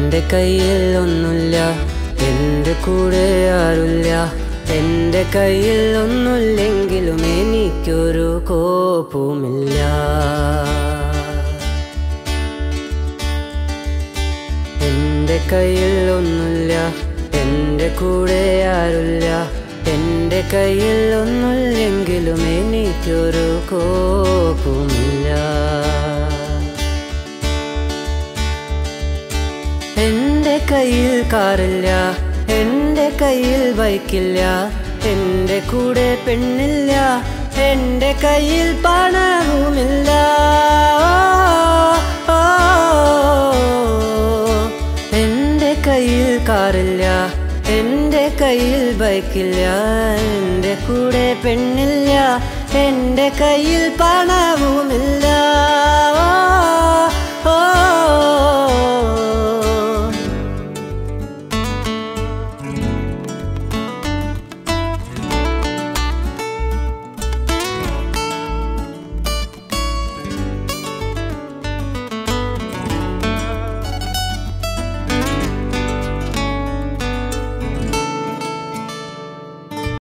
എൻ്റെ കയ്യിൽ ഒന്നുമില്ല എൻ്റെ കൂടെ ആരുമില്ല എൻ്റെ കയ്യിൽ ഒന്നുമില്ലെങ്കിലും എനിക്കൊരു കോപ്പുമില്ല എൻ്റെ കയ്യിൽ ഒന്നുമില്ല എൻ്റെ കൂടെ ആരുമില്ല എൻ്റെ കയ്യിൽ ഒന്നുമില്ലെങ്കിലും എനിക്കൊരു കോപ്പുമില്ല എൻ്റെ കയ്യിൽ കാറില്ല എൻ്റെ കയ്യിൽ ബൈക്കില്ല എൻ്റെ കൂടെ പെണ്ണില്ല എൻ്റെ കയ്യിൽ പണവുമില്ല ഓ, എൻ്റെ കയ്യിൽ കാറില്ല എൻ്റെ കയ്യിൽ ബൈക്കില്ല എൻ്റെ കൂടെ പെണ്ണില്ല എൻ്റെ കയ്യിൽ പണവുമില്ല